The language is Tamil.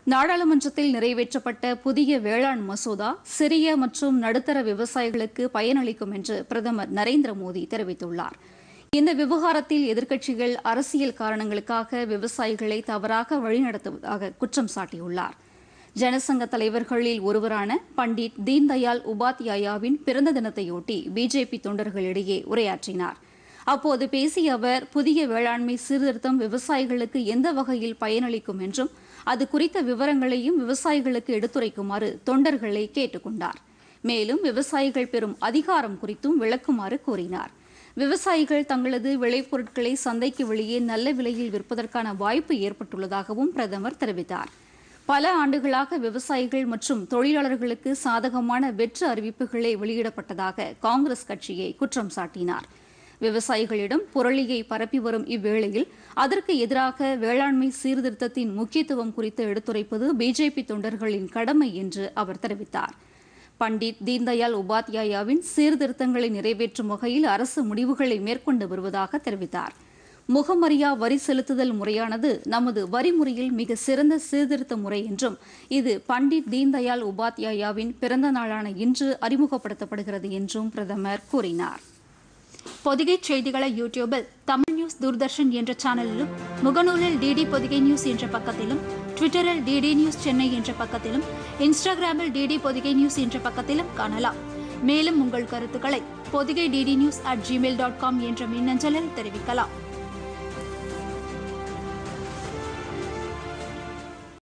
நாடாளுமன்றத்தில் நிறைவேற்றப்பட்ட புதிய வேளாண் மசோதா சிறிய மற்றும் நடுத்தர விவசாயிகளுக்கு பயனளிக்கும் என்று பிரதமர் நரேந்திர மோடி தெரிவித்துள்ளார் இந்த விவகாரத்தில் எதிர்க்கட்சிகள் அரசியல் காரணங்களுக்காக விவசாயிகளை தவறாக வழிநடத்துவதாக குற்றம் சாட்டியுள்ளார் ஜனசங்க தலைவர்களில் ஒருவரான பண்டிட் தீன்தயாள் உபாத்யாயாவின் பிறந்த தினத்தையொட்டி பிஜேபி தொண்டர்களிடையே உரையாற்றினார் அப்போது பேசிய அவர் புதிய வேளாண்மை சீர்திருத்தம் விவசாயிகளுக்கு எந்த வகையில் பயனளிக்கும் என்றும் அது குறித்த விவரங்களையும் விவசாயிகளுக்கு எடுத்துரைக்குமாறு தொண்டர்களை கேட்டுக் கொண்டார் மேலும் விவசாயிகள் பெறும் அதிகாரம் குறித்தும் விளக்குமாறு கூறினார் விவசாயிகள் தங்களது விளைபொருட்களை சந்தைக்கு வெளியே நல்ல விலையில் விற்பதற்கான வாய்ப்பு ஏற்பட்டுள்ளதாகவும் பிரதமர் தெரிவித்தார் பல ஆண்டுகளாக விவசாயிகள் மற்றும் தொழிலாளர்களுக்கு சாதகமான வெற்று அறிவிப்புகளே வெளியிடப்பட்டதாக காங்கிரஸ் கட்சியை குற்றம் சாட்டினார் விவசாயிகளிடம் புரளியை பரப்பி வரும் இவ்வேளையில் அதற்கு எதிராக வேளாண்மை சீர்திருத்தத்தின் முக்கியத்துவம் குறித்து எடுத்துரைப்பது பிஜேபி தொண்டர்களின் கடமை என்று அவர் தெரிவித்தார் பண்டிட் தீன்தயாள் உபாத்யாயாவின் சீர்திருத்தங்களை நிறைவேற்றும் வகையில் அரசு முடிவுகளை மேற்கொண்டு வருவதாக தெரிவித்தார் முகமறியா வரி செலுத்துதல் முறையானது நமது வரி முறையில் மிக சிறந்த சீர்திருத்த முறை என்றும் இது பண்டிட் தீன்தயாள் உபாத்யாயாவின் பிறந்த நாளான இன்று அறிமுகப்படுத்தப்படுகிறது என்றும் பிரதமர் கூறினார் பொதிகை செய்திகளை யூடியூபில் தமிழ் நியூஸ் தூர்தர்ஷன் என்ற சேனலிலும் முகநூலில் டிடி பொதிகை நியூஸ் என்ற பக்கத்திலும் ட்விட்டரில் டிடி நியூஸ் சென்னை என்ற பக்கத்திலும் இன்ஸ்டாகிராமில் டிடி பொதிகை நியூஸ் என்ற பக்கத்திலும் காணலாம் மேலும் உங்கள் கருத்துக்களை Podhigai DD news at Gmail dot com என்ற மின்னஞ்சலில் தெரிவிக்கலாம்